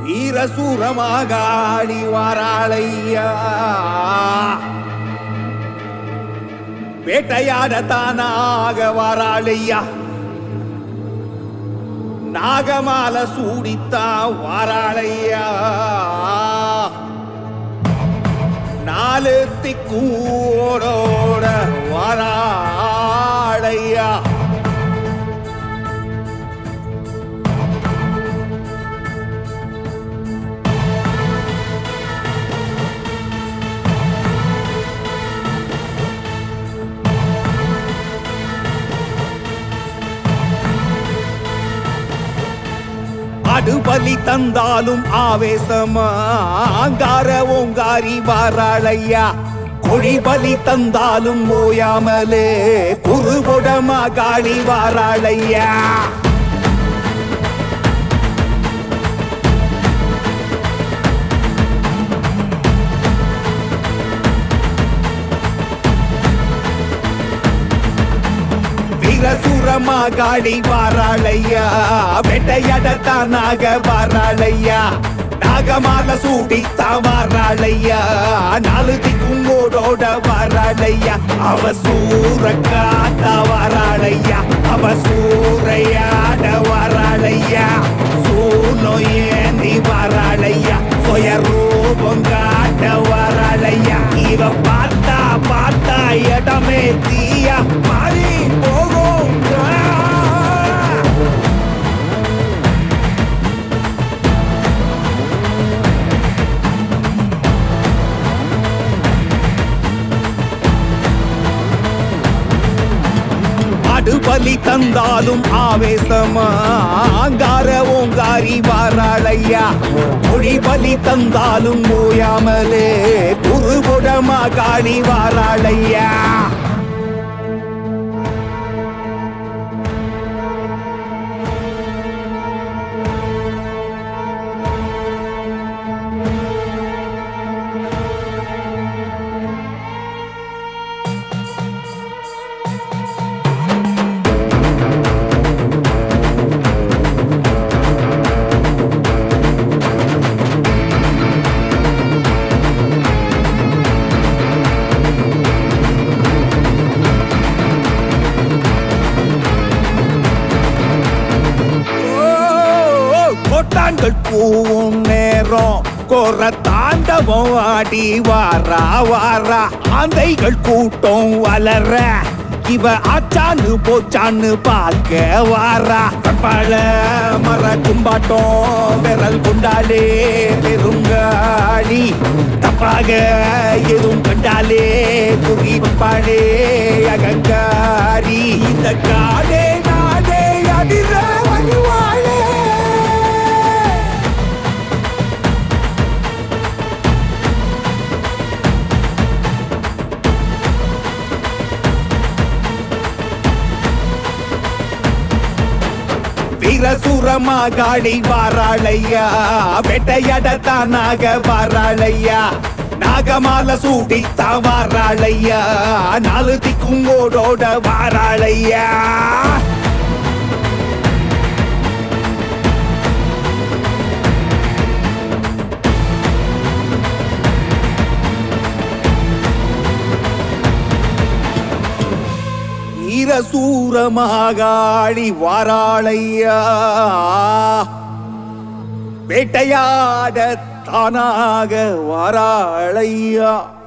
வீரசூரமாகாடி வாராளையா வேட்டையாட தானாக வாராளையா நாகமால சூடித்தா வாராளையா நாலு திக்கூரோட வாராளையா அடுபலி தந்தாலும் ஆவேசமா அங்கார ஓங்காரி வாராளையா கொழி பலி தந்தாலும் ஓயாமலே குறுபுடமா காளி வாராளையா வீரசூரமா காடி வாராளையா வெட்டையடத்தானாக வாராளையா நாகமால சூடித்தா வாராளையா நாலு திக்குங்கோடோட வாராளையா அவ சூற காட்ட வாராளையா அவ சூறையாட வாராளையா சூனோ ஏந்தி வாராளையா சுய ரூபம் காட்ட வாராளையா இவ பார்த்தா பார்த்தா இடமே தீயா மாறி போகும் ஆ! அடுபலி தந்தாலும் ஆவேசமா அங்கார ஓங்காரி வாராளையா மொழி பலி தந்தாலும் ஓயாமலே குறுபுடமா காளி வாராளையா ஓ, கொட்டான்கள் கூவும் நேரம் கோர தாண்டவம் ஆடி வாரா வாரா ஆந்தைகள் கூட்டம் வளர இவ ஆச்சான்னு போச்சான்னு பார்க்க வாரா பழ மர கும்பாட்டம் விரல் கொண்டாலே பெருங்காளி தப்பாக எதுவும் கண்டாலே குறி வைப்பாளே அகங்காரி இந்த காடே நாடே அதிர வருவாளே வீரசூரமா காளி வாராளையா வெட்டையடத்தானாக வாராளையா நாகமால சூடித்தா வாராளையா நாலு திக்குங்கோடோட வாராளையா வீரசூரமாகாளி வாராளையா வேட்டையாட தானாக வாராளையா